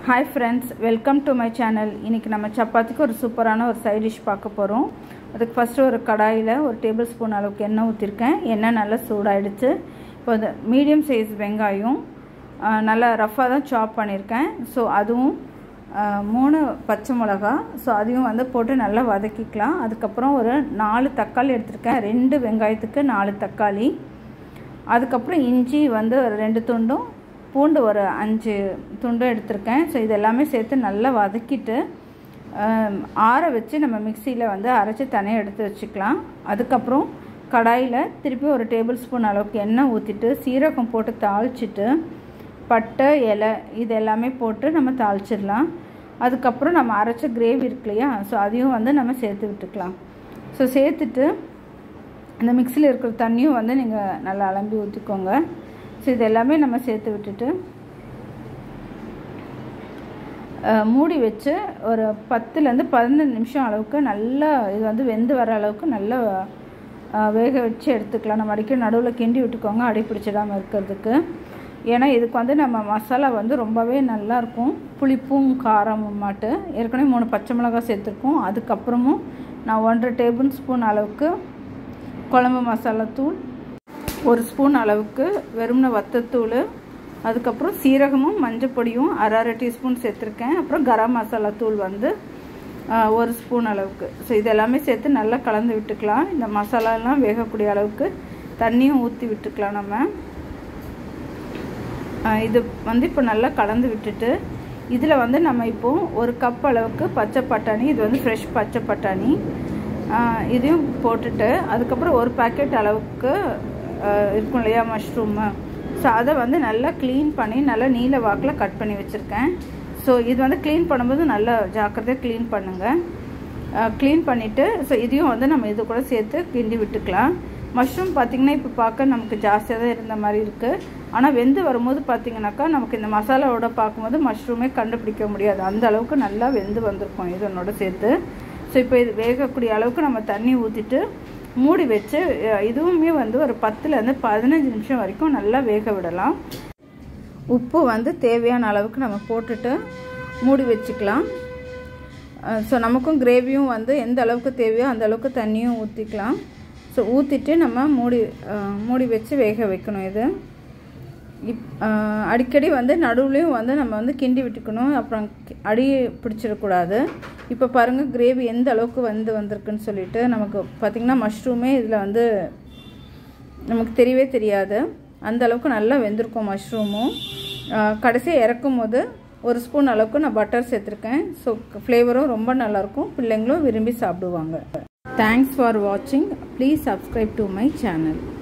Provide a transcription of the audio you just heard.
hi friends welcome to my channel இன்றைக்கி நம்ம சப்பாத்திக்கு ஒரு சூப்பரான ஒரு சைட் டிஷ் பார்க்க போகிறோம் அதுக்கு ஃபஸ்ட்டு ஒரு கடாயில் ஒரு டேபிள் ஸ்பூன் அளவுக்கு எண்ணெய் ஊற்றிருக்கேன் எண்ணெய் நல்லா சூடாயிடுச்சு இப்போ இந்த மீடியம் சைஸ் வெங்காயம் நல்லா ரஃப்பாக தான் சாப் பண்ணியிருக்கேன் ஸோ அதுவும் மூணு பச்சை மிளகா ஸோ அதையும் வந்து போட்டு நல்லா வதக்கிக்கலாம் அதுக்கப்புறம் ஒரு நாலு தக்காளி எடுத்திருக்கேன் ரெண்டு வெங்காயத்துக்கு நாலு தக்காளி அதுக்கப்புறம் இஞ்சி வந்து ஒரு ரெண்டு துண்டும் பூண்டு ஒரு அஞ்சு துண்டும் எடுத்திருக்கேன் ஸோ இது எல்லாமே சேர்த்து நல்லா வதக்கிட்டு ஆற வச்சு நம்ம மிக்சியில் வந்து அரைச்சி தனியாக எடுத்து வச்சுக்கலாம் அதுக்கப்புறம் கடாயில் திருப்பி ஒரு டேபிள் ஸ்பூன் அளவுக்கு எண்ணெய் ஊற்றிட்டு சீரகம் போட்டு தாளிச்சிட்டு பட்டை இலை இது எல்லாமே போட்டு நம்ம தாளிச்சிடலாம் அதுக்கப்புறம் நம்ம அரைச்ச கிரேவி இருக்கு இல்லையா ஸோ அதையும் வந்து நம்ம சேர்த்து விட்டுக்கலாம் ஸோ சேர்த்துட்டு இந்த மிக்சியில் இருக்கிற தண்ணியும் வந்து நீங்கள் நல்லா அலம்பி ஊற்றிக்கோங்க ஸோ இது எல்லாமே நம்ம சேர்த்து விட்டுட்டு மூடி வச்சு ஒரு பத்துலேருந்து பதினஞ்சு நிமிஷம் அளவுக்கு நல்லா இது வந்து வெந்து வர அளவுக்கு நல்லா வேக வச்சு எடுத்துக்கலாம் நம்ம அடிக்கடி நடுவில் கிண்டி விட்டுக்கோங்க அடி பிடிச்சிடாமல் இருக்கிறதுக்கு ஏன்னா இதுக்கு வந்து நம்ம மசாலா வந்து ரொம்பவே நல்லாயிருக்கும் புளிப்பும் காரமும் மாட்டு ஏற்கனவே மூணு பச்சை மிளகாய் சேர்த்துருக்கோம் அதுக்கப்புறமும் நான் ஒன்றரை டேபிள் ஸ்பூன் அளவுக்கு குழம்பு மசாலா தூள் ஒரு ஸ்பூன் அளவுக்கு வெறும்ன வத்தத்தூள் அதுக்கப்புறம் சீரகமும் மஞ்சள் பொடியும் அரை அரை டீஸ்பூன் சேர்த்துருக்கேன் அப்புறம் கரம் மசாலா தூள் வந்து ஒரு ஸ்பூன் அளவுக்கு ஸோ இது எல்லாமே சேர்த்து நல்லா கலந்து விட்டுக்கலாம் இந்த மசாலாலாம் வேகக்கூடிய அளவுக்கு தண்ணியும் ஊற்றி விட்டுக்கலாம் நம்ம இது வந்து இப்போ நல்லா கலந்து விட்டுட்டு இதில் வந்து நம்ம இப்போது ஒரு கப் அளவுக்கு பச்சை பட்டாணி இது வந்து ஃப்ரெஷ் பச்சை பட்டாணி இதையும் போட்டுட்டு அதுக்கப்புறம் ஒரு பேக்கெட் அளவுக்கு இருக்கும் இல்லையா மஷ்ரூமு ஸோ அதை வந்து நல்லா க்ளீன் பண்ணி நல்லா நீல வாக்கில் கட் பண்ணி வச்சுருக்கேன் ஸோ இது வந்து க்ளீன் பண்ணும்போது நல்லா ஜாக்கிரதையாக க்ளீன் பண்ணுங்கள் க்ளீன் பண்ணிவிட்டு ஸோ இதையும் வந்து நம்ம இது கூட சேர்த்து கிண்டி விட்டுக்கலாம் மஷ்ரூம் பார்த்திங்கன்னா இப்போ பார்க்க நமக்கு ஜாஸ்தியாக தான் இருந்த மாதிரி இருக்குது ஆனால் வெந்து வரும்போது பார்த்திங்கனாக்கா நமக்கு இந்த மசாலாவோட பார்க்கும்போது மஷ்ரூமே கண்டுபிடிக்க முடியாது அந்த அளவுக்கு நல்லா வெந்து வந்திருக்கும் இதனோட சேர்த்து ஸோ இப்போ இது வேகக்கூடிய அளவுக்கு நம்ம தண்ணி ஊற்றிட்டு மூடி வச்சு இதுவுமே வந்து ஒரு பத்துலேருந்து பதினஞ்சு நிமிஷம் வரைக்கும் நல்லா வேக விடலாம் உப்பு வந்து தேவையான அளவுக்கு நம்ம போட்டுட்டு மூடி வச்சுக்கலாம் ஸோ நமக்கும் கிரேவியும் வந்து எந்த அளவுக்கு தேவையோ அந்த அளவுக்கு தண்ணியும் ஊற்றிக்கலாம் ஸோ ஊற்றிட்டு நம்ம மூடி மூடி வச்சு வேக வைக்கணும் இது இப் அடிக்கடி வந்து நடுவுலையும் வந்து நம்ம வந்து கிண்டி விட்டுக்கணும் அப்புறம் அடி பிடிச்சிடக்கூடாது இப்போ பாருங்கள் கிரேவி எந்த அளவுக்கு வந்து வந்திருக்குன்னு சொல்லிட்டு நமக்கு பார்த்திங்கன்னா மஷ்ரூமே இதில் வந்து நமக்கு தெரியவே தெரியாது அந்த அளவுக்கு நல்லா வெந்திருக்கும் மஷ்ரூமும் கடைசியாக இறக்கும் போது ஒரு ஸ்பூன் அளவுக்கு நான் பட்டர் சேர்த்துருக்கேன் ஸோ ஃப்ளேவரும் ரொம்ப நல்லாயிருக்கும் பிள்ளைங்களும் விரும்பி சாப்பிடுவாங்க தேங்க்ஸ் ஃபார் வாட்சிங் please subscribe to my channel